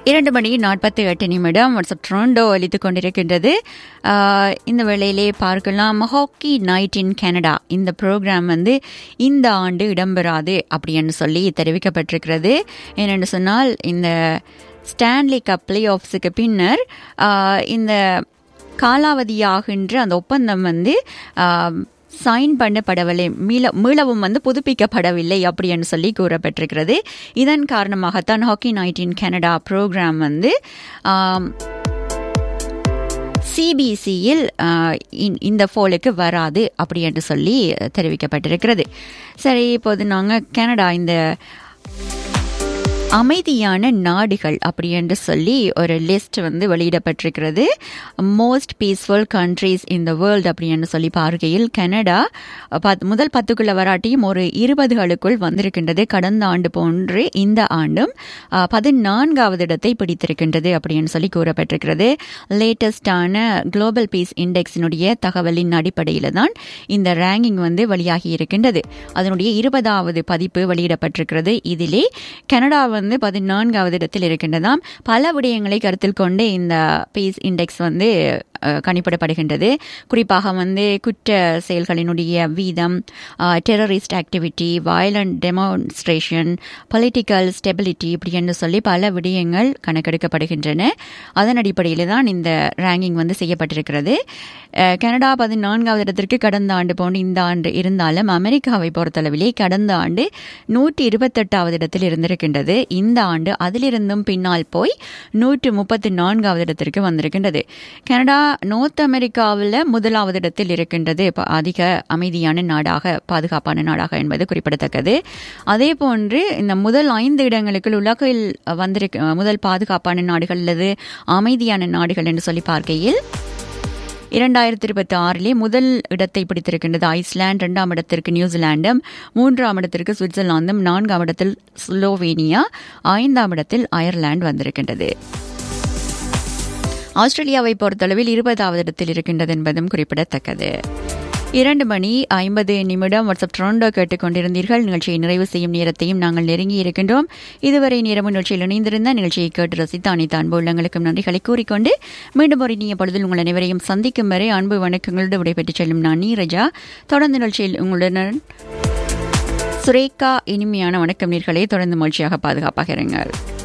இரண்டு மணி நாற்பத்தி எட்டு நிமிடம் வாட்ஸ்அப் ட்ரோண்டோ அளித்து கொண்டிருக்கின்றது ஆஹ், இந்த வேளையிலே பார்க்கலாம் ஹாக்கி நைட் இன் கனடா இந்த ப்ரோக்ராம் வந்து இந்த ஆண்டு இடம்பெறாது அப்படின்னு சொல்லி தெரிவிக்கப்பட்டிருக்கிறது ஏனென்று சொன்னால் இந்த ஸ்டான்லி கப் பிளே ஆஃப்ஸுக்கு பின்னர் ஆஹ், இந்த காலாவதியாகின்ற அந்த ஒப்பந்தம் வந்து ஆஹ், சைன் பண்ணப்படவில்லை மீள மீளவும் வந்து புதுப்பிக்கப்படவில்லை அப்படின்னு சொல்லி கூறப்பட்டிருக்கிறது இதன் காரணமாகத்தான் Hockey Night in Canada programme வந்து சிபிசியில் இந்த ஃபோலுக்கு வராது அப்படி என்று சொல்லி தெரிவிக்கப்பட்டிருக்கிறது சரி இப்போது நாங்கள் கனடா இந்த அமைதியான நாடுகள் அப்படி என்று சொல்லி ஒரு லிஸ்ட் வந்து வெளியிடப்பட்டிருக்கிறது most peaceful countries in the world அப்படி என்று சொல்லி பார்க்கையில் கனடா பத்- முதல் பத்துக்குள்ள வராட்டியும் ஒரு இருபதுகளுக்குள் வந்திருக்கின்றது கடந்த ஆண்டு போன்று இந்த ஆண்டும் அஹ், பதினான்காவது இடத்தை பிடித்திருக்கின்றது அப்படின்னு சொல்லி கூறப்பட்டிருக்கிறது லேட்டஸ்டான குளோபல் பீஸ் இண்டெக்ஸினுடைய தகவலின் அடிப்படையில் தான் இந்த ரேங்கிங் வந்து வெளியாகி இருக்கின்றது அதனுடைய இருபதாவது பதிப்பு வெளியிடப்பட்டிருக்கிறது இதிலே கனடா வந்து பதினான்காவது இடத்தில் இருக்கின்றதாம் பல விடயங்களை கருத்தில் கொண்டு இந்த பீஸ் இண்டெக்ஸ் வந்து அஹ், கணிப்பிடப்படுகின்றது குறிப்பாக வந்து குற்ற செயல்களினுடைய வீதம் terrorist activity violent demonstration political stability இப்படி என்று சொல்லி பல விடயங்கள் கணக்கெடுக்கப்படுகின்றன அதன் அடிப்படையில் தான் இந்த ரேங்கிங் வந்து செய்யப்பட்டிருக்கிறது அஹ், கனடா பதினான்காவது இடத்திற்கு கடந்த ஆண்டு போன்று இந்த ஆண்டு இருந்தாலும் அமெரிக்காவை பொறுத்தளவிலே கடந்த ஆண்டு நூற்றி இருபத்தெட்டாவது இடத்தில் இருந்திருக்கின்றது இந்த ஆண்டு அதிலிருந்தும் பின்னால் போய் நூற்று முப்பத்தி நான்காவது இடத்திற்கு வந்திருக்கின்றது கனடா நோர்த் அமெரிக்காவில் முதலாவது இடத்தில் இருக்கின்றது இப்ப அதிக அமைதியான நாடாக பாதுகாப்பான நாடாக என்பது குறிப்பிடத்தக்கது அதே போன்று இந்த முதல் ஐந்து இடங்களுக்குள் உலகில் வந்திருக்க முதல் பாதுகாப்பான நாடுகள் அல்லது அமைதியான நாடுகள் என்று சொல்லி பார்க்கையில் இரண்டாயிரத்தி இருபத்தி ஆறிலே முதல் இடத்தை பிடித்திருக்கின்றது ஐஸ்லாந்து இரண்டாம் இடத்திற்கு நியூசிலாண்டும் மூன்றாம் இடத்திற்கு சுவிட்சர்லாந்தும் நான்காம் இடத்தில் ஸ்லோவேனியா ஐந்தாம் இடத்தில் அயர்லாந்து வந்திருக்கின்றது ஆஸ்திரேலியாவை பொறுத்தளவில் இருபதாவது இடத்தில் இருக்கின்றது என்பதும் குறிப்பிடத்தக்கது இரண்டு மணி ஐம்பது நிமிடம் வாட்ஸ்அப் ட்ரோண்டோ கேட்டுக்கொண்டிருந்தீர்கள் நிகழ்ச்சியை நிறைவு செய்யும் நேரத்தையும் நாங்கள் நெருங்கி இருக்கின்றோம் இதுவரை நேரமும் நிகழ்ச்சியில் இணைந்திருந்த நிகழ்ச்சியை கேட்டு ரசித்த அனைத்து அன்பு உள்ளங்களுக்கும் நன்றிகளை கூறிக்கொண்டு மீண்டும் ஒரு இனிய பொழுதில் உங்கள் அனைவரையும் சந்திக்கும் வரை அன்பு வணக்கங்களோடு விடைபெற்றுச் செல்லும் நான் நீரஜா தொடர்ந்து நிகழ்ச்சியில் உங்களுடன் சுரேகா இனிமையான வணக்கம் நீர்களை தொடர்ந்து மகிழ்ச்சியாக பாதுகாப்பாக இருங்கள்